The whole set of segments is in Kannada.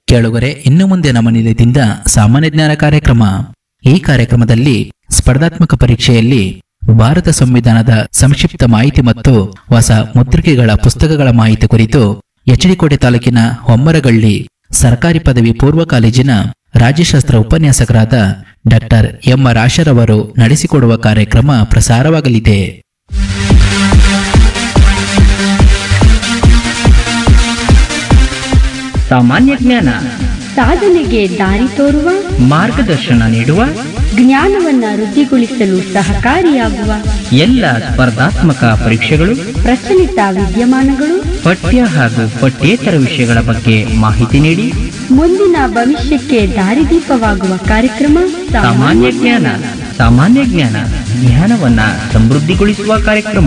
ಕೇಳುಗರೆ ಇನ್ನು ಮುಂದೆ ನಮ್ಮ ನಿಲಯದಿಂದ ಸಾಮಾನ್ಯ ಜ್ಞಾನ ಕಾರ್ಯಕ್ರಮ ಈ ಕಾರ್ಯಕ್ರಮದಲ್ಲಿ ಸ್ಪರ್ಧಾತ್ಮಕ ಪರೀಕ್ಷೆಯಲ್ಲಿ ಭಾರತ ಸಂವಿಧಾನದ ಸಂಕ್ಷಿಪ್ತ ಮಾಹಿತಿ ಮತ್ತು ಹೊಸ ಮುದ್ರಿಕೆಗಳ ಪುಸ್ತಕಗಳ ಮಾಹಿತಿ ಕುರಿತು ಎಚ್ಡಿಕೋಟೆ ತಾಲೂಕಿನ ಹೊಮ್ಮರಗಳ್ಳಿ ಸರ್ಕಾರಿ ಪದವಿ ಪೂರ್ವ ಕಾಲೇಜಿನ ರಾಜ್ಯಶಾಸ್ತ್ರ ಉಪನ್ಯಾಸಕರಾದ ಡಾಕ್ಟರ್ ಎಂ ರಾಶರವರು ನಡೆಸಿಕೊಡುವ ಕಾರ್ಯಕ್ರಮ ಪ್ರಸಾರವಾಗಲಿದೆ ಸಾಮಾನ್ಯ ಜ್ಞಾನ ಸಾಧನೆಗೆ ದಾರಿ ತೋರುವ ಮಾರ್ಗದರ್ಶನ ನೀಡುವ ಜ್ಞಾನವನ್ನ ವೃದ್ಧಿಗೊಳಿಸಲು ಸಹಕಾರಿಯಾಗುವ ಎಲ್ಲ ಸ್ಪರ್ಧಾತ್ಮಕ ಪರೀಕ್ಷೆಗಳು ಪ್ರಚಲಿತ ವಿದ್ಯಮಾನಗಳು ಪಠ್ಯ ಹಾಗೂ ಪಠ್ಯೇತರ ವಿಷಯಗಳ ಬಗ್ಗೆ ಮಾಹಿತಿ ನೀಡಿ ಮುಂದಿನ ಭವಿಷ್ಯಕ್ಕೆ ದಾರಿದೀಪವಾಗುವ ಕಾರ್ಯಕ್ರಮ ಸಾಮಾನ್ಯ ಜ್ಞಾನ ಸಾಮಾನ್ಯ ಜ್ಞಾನ ಜ್ಞಾನವನ್ನ ಸಮೃದ್ಧಿಗೊಳಿಸುವ ಕಾರ್ಯಕ್ರಮ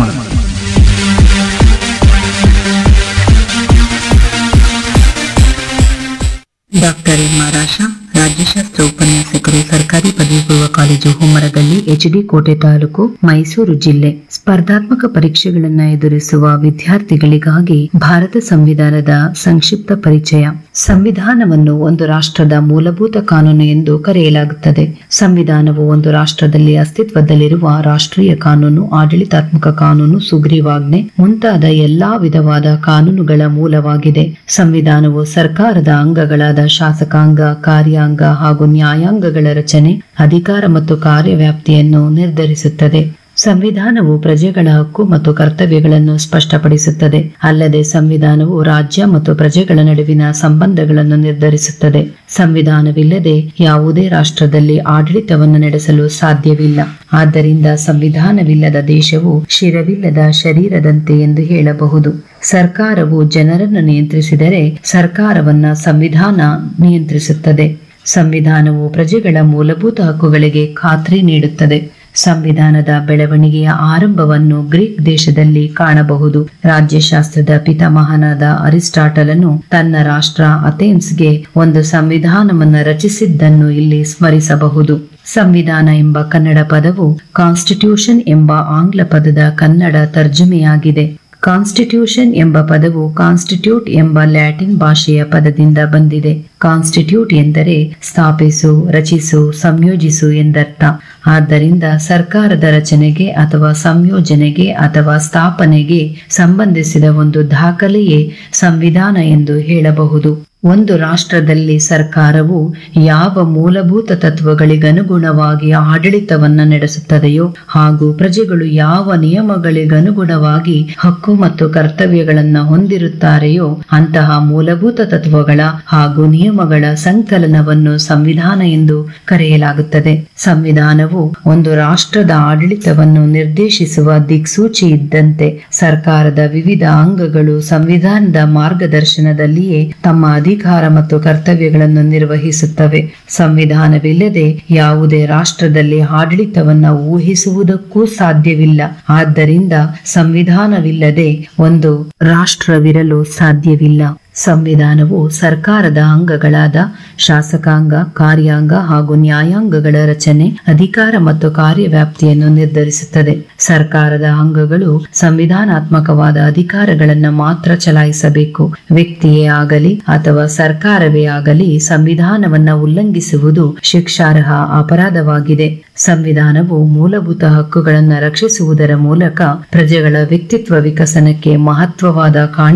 ಡಾಕ್ಟರ್ ಎಂ ಆರಾಶ ರಾಜ್ಯಶಾಸ್ತ್ರ ಉಪನ್ಯಾಸಕರು ಸರ್ಕಾರಿ ಪದವಿ ಪೂರ್ವ ಕಾಲೇಜು ಹುಮ್ಮರಗಲ್ಲಿ ಎಚ್ಡಿ ಕೋಟೆ ತಾಲೂಕು ಮೈಸೂರು ಜಿಲ್ಲೆ ಸ್ಪರ್ಧಾತ್ಮಕ ಪರೀಕ್ಷೆಗಳನ್ನ ಎದುರಿಸುವ ವಿದ್ಯಾರ್ಥಿಗಳಿಗಾಗಿ ಭಾರತ ಸಂವಿಧಾನದ ಸಂಕ್ಷಿಪ್ತ ಪರಿಚಯ ಸಂವಿಧಾನವನ್ನು ಒಂದು ರಾಷ್ಟ್ರದ ಮೂಲಭೂತ ಕಾನೂನು ಎಂದು ಕರೆಯಲಾಗುತ್ತದೆ ಸಂವಿಧಾನವು ಒಂದು ರಾಷ್ಟ್ರದಲ್ಲಿ ಅಸ್ತಿತ್ವದಲ್ಲಿರುವ ರಾಷ್ಟ್ರೀಯ ಕಾನೂನು ಆಡಳಿತಾತ್ಮಕ ಕಾನೂನು ಸುಗ್ರೀವಾಜ್ಞೆ ಮುಂತಾದ ಎಲ್ಲಾ ವಿಧವಾದ ಕಾನೂನುಗಳ ಮೂಲವಾಗಿದೆ ಸಂವಿಧಾನವು ಸರ್ಕಾರದ ಅಂಗಗಳಾದ ಶಾಸಕಾಂಗ ಕಾರ್ಯಾಂಗ ಹಾಗೂ ನ್ಯಾಯಾಂಗಗಳ ರಚನೆ ಅಧಿಕಾರ ಮತ್ತು ಕಾರ್ಯವ್ಯಾಪ್ತಿಯನ್ನು ನಿರ್ಧರಿಸುತ್ತದೆ ಸಂವಿಧಾನವು ಪ್ರಜೆಗಳ ಹಕ್ಕು ಮತ್ತು ಕರ್ತವ್ಯಗಳನ್ನು ಸ್ಪಷ್ಟಪಡಿಸುತ್ತದೆ ಅಲ್ಲದೆ ಸಂವಿಧಾನವು ರಾಜ್ಯ ಮತ್ತು ಪ್ರಜೆಗಳ ನಡುವಿನ ಸಂಬಂಧಗಳನ್ನು ನಿರ್ಧರಿಸುತ್ತದೆ ಸಂವಿಧಾನವಿಲ್ಲದೆ ಯಾವುದೇ ರಾಷ್ಟ್ರದಲ್ಲಿ ಆಡಳಿತವನ್ನು ನಡೆಸಲು ಸಾಧ್ಯವಿಲ್ಲ ಆದ್ದರಿಂದ ಸಂವಿಧಾನವಿಲ್ಲದ ದೇಶವು ಶಿರವಿಲ್ಲದ ಶರೀರದಂತೆ ಎಂದು ಹೇಳಬಹುದು ಸರ್ಕಾರವು ಜನರನ್ನು ನಿಯಂತ್ರಿಸಿದರೆ ಸರ್ಕಾರವನ್ನ ಸಂವಿಧಾನ ನಿಯಂತ್ರಿಸುತ್ತದೆ ಸಂವಿಧಾನವು ಪ್ರಜೆಗಳ ಮೂಲಭೂತ ಹಕ್ಕುಗಳಿಗೆ ಖಾತ್ರಿ ನೀಡುತ್ತದೆ ಸಂವಿಧಾನದ ಬೆಳವಣಿಗೆಯ ಆರಂಭವನ್ನು ಗ್ರೀಕ್ ದೇಶದಲ್ಲಿ ಕಾಣಬಹುದು ರಾಜ್ಯಶಾಸ್ತ್ರದ ಪಿತಾಮಹನಾದ ಅರಿಸ್ಟಾಟಲನು ತನ್ನ ರಾಷ್ಟ್ರ ಅಥೆನ್ಸ್ಗೆ ಒಂದು ಸಂವಿಧಾನವನ್ನು ರಚಿಸಿದ್ದನ್ನು ಇಲ್ಲಿ ಸ್ಮರಿಸಬಹುದು ಸಂವಿಧಾನ ಎಂಬ ಕನ್ನಡ ಪದವು ಕಾನ್ಸ್ಟಿಟ್ಯೂಷನ್ ಎಂಬ ಆಂಗ್ಲ ಪದದ ಕನ್ನಡ ತರ್ಜುಮೆಯಾಗಿದೆ ಕಾನ್ಸ್ಟಿಟ್ಯೂಷನ್ ಎಂಬ ಪದವು ಕಾನ್ಸ್ಟಿಟ್ಯೂಟ್ ಎಂಬ ಲ್ಯಾಟಿನ್ ಭಾಷೆಯ ಪದದಿಂದ ಬಂದಿದೆ ಕಾನ್ಸ್ಟಿಟ್ಯೂಟ್ ಎಂದರೆ ಸ್ಥಾಪಿಸು ರಚಿಸು ಸಂಯೋಜಿಸು ಎಂದರ್ಥ ಆದ್ದರಿಂದ ಸರ್ಕಾರದ ರಚನೆಗೆ ಅಥವಾ ಸಂಯೋಜನೆಗೆ ಅಥವಾ ಸ್ಥಾಪನೆಗೆ ಸಂಬಂಧಿಸಿದ ಒಂದು ದಾಖಲೆಯೇ ಸಂವಿಧಾನ ಎಂದು ಹೇಳಬಹುದು ಒಂದು ರಾಷ್ಟ್ರದಲ್ಲಿ ಸರ್ಕಾರವು ಯಾವ ಮೂಲಭೂತ ತತ್ವಗಳಿಗನುಗುಣವಾಗಿ ಆಡಳಿತವನ್ನ ನಡೆಸುತ್ತದೆಯೋ ಹಾಗೂ ಪ್ರಜೆಗಳು ಯಾವ ನಿಯಮಗಳಿಗನುಗುಣವಾಗಿ ಹಕ್ಕು ಮತ್ತು ಕರ್ತವ್ಯಗಳನ್ನ ಹೊಂದಿರುತ್ತಾರೆಯೋ ಅಂತಹ ಮೂಲಭೂತ ತತ್ವಗಳ ಹಾಗೂ ನಿಯಮಗಳ ಸಂಕಲನವನ್ನು ಸಂವಿಧಾನ ಎಂದು ಕರೆಯಲಾಗುತ್ತದೆ ಸಂವಿಧಾನವು ಒಂದು ರಾಷ್ಟ್ರದ ಆಡಳಿತವನ್ನು ನಿರ್ದೇಶಿಸುವ ದಿಕ್ಸೂಚಿ ಇದ್ದಂತೆ ಸರ್ಕಾರದ ವಿವಿಧ ಅಂಗಗಳು ಸಂವಿಧಾನದ ಮಾರ್ಗದರ್ಶನದಲ್ಲಿಯೇ ತಮ್ಮ ಅಧಿಕಾರ ಮತ್ತು ಕರ್ತವ್ಯಗಳನ್ನು ನಿರ್ವಹಿಸುತ್ತವೆ ಸಂವಿಧಾನವಿಲ್ಲದೆ ಯಾವುದೇ ರಾಷ್ಟ್ರದಲ್ಲಿ ಆಡಳಿತವನ್ನ ಊಹಿಸುವುದಕ್ಕೂ ಸಾಧ್ಯವಿಲ್ಲ ಆದ್ದರಿಂದ ಸಂವಿಧಾನವಿಲ್ಲದೆ ಒಂದು ರಾಷ್ಟ್ರವಿರಲು ಸಾಧ್ಯವಿಲ್ಲ ಸಂವಿಧಾನವು ಸರ್ಕಾರದ ಅಂಗಗಳಾದ ಶಾಸಕಾಂಗ ಕಾರ್ಯಾಂಗ ಹಾಗೂ ನ್ಯಾಯಾಂಗಗಳ ರಚನೆ ಅಧಿಕಾರ ಮತ್ತು ಕಾರ್ಯವ್ಯಾಪ್ತಿಯನ್ನು ನಿರ್ಧರಿಸುತ್ತದೆ ಸರ್ಕಾರದ ಅಂಗಗಳು ಸಂವಿಧಾನಾತ್ಮಕವಾದ ಅಧಿಕಾರಗಳನ್ನು ಮಾತ್ರ ಚಲಾಯಿಸಬೇಕು ವ್ಯಕ್ತಿಯೇ ಆಗಲಿ ಅಥವಾ ಸರ್ಕಾರವೇ ಆಗಲಿ ಸಂವಿಧಾನವನ್ನ ಉಲ್ಲಂಘಿಸುವುದು ಶಿಕ್ಷಾರ್ಹ ಅಪರಾಧವಾಗಿದೆ ಸಂವಿಧಾನವು ಮೂಲಭೂತ ಹಕ್ಕುಗಳನ್ನು ರಕ್ಷಿಸುವುದರ ಮೂಲಕ ಪ್ರಜೆಗಳ ವ್ಯಕ್ತಿತ್ವ ವಿಕಸನಕ್ಕೆ ಮಹತ್ವವಾದ ಕಾಣಿ